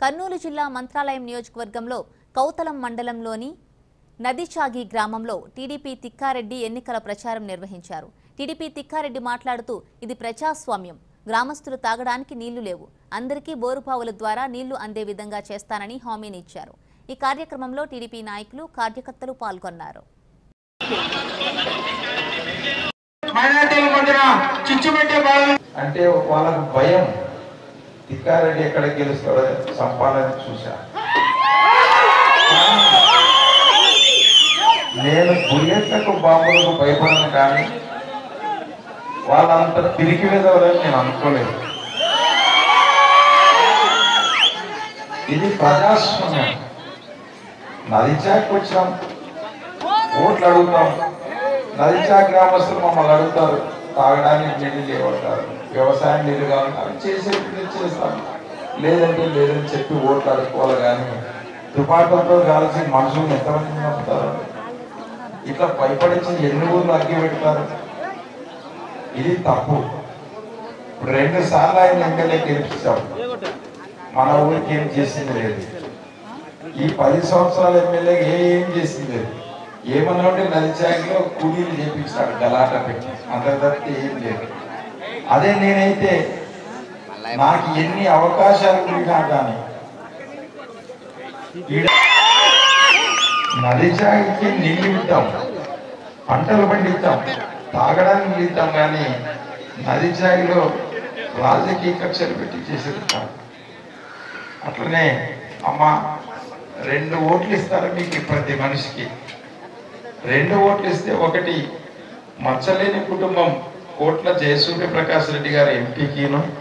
కర్నూలు జిల్లా మంత్రాలయం నియోజకవర్గంలో కౌతలం మండలంలోని నదిచాగి గ్రామంలో టీడీపీ తిక్కారెడ్డి ఎన్నికల ప్రచారం నిర్వహించారు టీడీపీ తిక్కారెడ్డి మాట్లాడుతూ ఇది ప్రజాస్వామ్యం గ్రామస్తులు తాగడానికి నీళ్లు లేవు అందరికీ బోరుపావుల ద్వారా నీళ్లు అందే విధంగా చేస్తానని హామీని ఇచ్చారు ఈ కార్యక్రమంలో టీడీపీ నాయకులు కార్యకర్తలు పాల్గొన్నారు మైనార్టీల మధ్యన చిచ్చు పెట్టే బాధ అంటే వాళ్ళకు భయం తిక్కారెడ్డి ఎక్కడ గెలుస్తాడో సంపాలని చూశా నేను బుల్లెట్లకు బాంబులకు భయపడను కానీ వాళ్ళంత తిరిగి వెదవరని నేను అనుకోలేదు ఇది ప్రజాస్వామ్యం నదిచాకి వచ్చినాం ఓట్లు అడుగుతాం నదిచా గ్రామస్తులు మమ్మల్ని అడుగుతారు తాగడానికి నీళ్ళు లేవంటారు వ్యవసాయం నీళ్ళు కావాలి చేసేది చేస్తాం లేదంటే లేదని చెప్పి ఓట్లు అడుక్కోవాలి కానీ దుపాటంతో కాల్సి మనుషులను ఎంతమంది చంపుతారు ఇట్లా భయపడించి ఎన్ని ఊర్లు అగ్గి పెడతారు ఇది తప్పు ఇప్పుడు రెండు సార్లు ఆయన ఎమ్మెల్యే గెలిపించాం మన ఊరికి ఏం చేసింది లేదు ఈ పది సంవత్సరాల ఎమ్మెల్యే ఏం చేసింది లేదు ఏమన్నా ఉంటే నదిచాగిలో కూలీలు చేపించాడు గలాట పెట్టి అంత తప్పితే ఏం లేదు అదే నేనైతే నాకు ఎన్ని అవకాశాలు కురినా కానీ ఈడ- నదిచాగికి నీళ్ళు ఇద్దాం పంటలు పండిద్దాం తాగడానికి నీళ్ళు ఇద్దాం కానీ నదిచాగిలో రాజకీయ కక్షలు పెట్టి చేసేది కాదు అట్లనే అమ్మ రెండు ఓట్లు ఇస్తారు మీకు ప్రతి మనిషికి రెండు ఓట్లు ఇస్తే ఒకటి మచ్చలేని కుటుంబం కోట్ల జయసూర్య ప్రకాష్ రెడ్డి గారు ఎంపీకిను